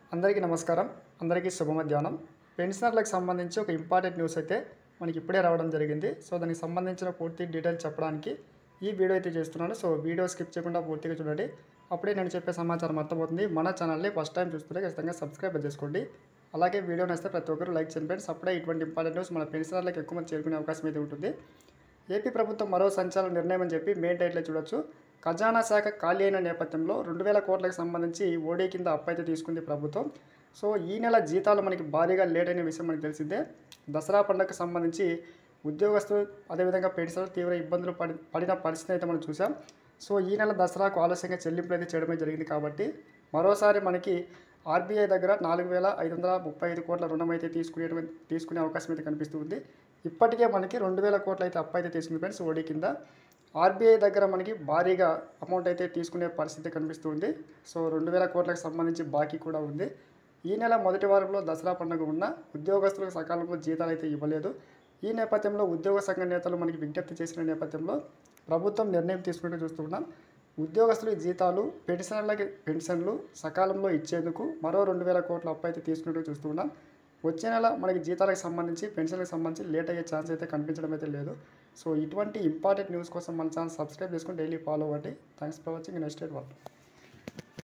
అందరికీ నమస్కారం అందరికీ శుభ మధ్యాహ్నం పెన్షనర్లకు సంబంధించి ఒక ఇంపార్టెంట్ న్యూస్ అయితే మనకి ఇప్పుడే రావడం జరిగింది సో దానికి సంబంధించిన పూర్తి డీటెయిల్స్ చెప్పడానికి ఈ వీడియో అయితే చేస్తున్నాను సో వీడియో స్కిప్ చేయకుండా పూర్తిగా చూడండి అప్పుడే నేను చెప్పే సమాచారం అర్థమవుతుంది మన ఛానల్ని ఫస్ట్ టైం చూస్తుంటే ఖచ్చితంగా సబ్స్క్రైబ్ చేసుకోండి అలాగే వీడియో నచ్చితే ప్రతి ఒక్కరు లైక్ చేయండి ఫ్రెండ్స్ అప్పుడే ఇటువంటి ఇంపార్టెంట్ న్యూస్ మన పెన్షనర్లకు ఎక్కువ మంది చేరుకునే అవకాశం అయితే ఉంటుంది ఏపీ ప్రభుత్వం మరో సంచలన నిర్ణయం అని చెప్పి మెయిన్ టైట్లో చూడొచ్చు ఖజానా శాఖ ఖాళీ అయిన నేపథ్యంలో రెండు వేల కోట్లకు సంబంధించి ఓడీ కింద అప్పు అయితే తీసుకుంది ప్రభుత్వం సో ఈ నెల జీతాలు మనకి భారీగా లేట్ అయిన విషయం మనకి తెలిసిందే దసరా పండుగకు సంబంధించి ఉద్యోగస్తులు అదేవిధంగా పెన్షన్లు తీవ్ర ఇబ్బందులు పడి పడిన పరిస్థితి అయితే మనం చూసాం సో ఈ నెల దసరాకు ఆలస్యంగా చెల్లింపులు అయితే చేయడమే జరిగింది కాబట్టి మరోసారి మనకి ఆర్బీఐ దగ్గర నాలుగు వేల ఐదు వందల ముప్పై ఐదు కోట్ల రుణం అయితే తీసుకునే తీసుకునే అవకాశం అయితే కనిపిస్తుంది ఇప్పటికే మనకి రెండు వేల కోట్ల అయితే అప్పు అయితే తీసుకుంది ఫ్రెండ్స్ ఓడి కింద ఆర్బీఐ దగ్గర మనకి భారీగా అమౌంట్ అయితే తీసుకునే పరిస్థితి కనిపిస్తుంది సో రెండు వేల కోట్లకు సంబంధించి బాకీ కూడా ఉంది ఈ నెల మొదటి వారంలో దసరా పండుగ ఉన్న ఉద్యోగస్తులకు సకాలంలో జీతాలు అయితే ఇవ్వలేదు ఈ నేపథ్యంలో ఉద్యోగ సంఘ నేతలు మనకి విజ్ఞప్తి చేసిన నేపథ్యంలో ప్రభుత్వం నిర్ణయం తీసుకున్నట్టు చూస్తున్నాం ఉద్యోగస్తుల జీతాలు పెన్షన్లకి పెన్షన్లు సకాలంలో ఇచ్చేందుకు మరో రెండు వేల కోట్ల అప్పు అయితే తీసుకున్నట్టు చూస్తున్నాం వచ్చే నెల మనకి జీతాలకు సంబంధించి పెన్షన్లకు సంబంధించి లేట్ అయ్యే ఛాన్స్ అయితే కనిపించడం అయితే లేదు సో ఇటువంటి ఇంపార్టెంట్ న్యూస్ కోసం మన ఛానల్ సబ్స్క్రైబ్ చేసుకొని డైలీ ఫాలో అవ్వండి thanks for watching next date one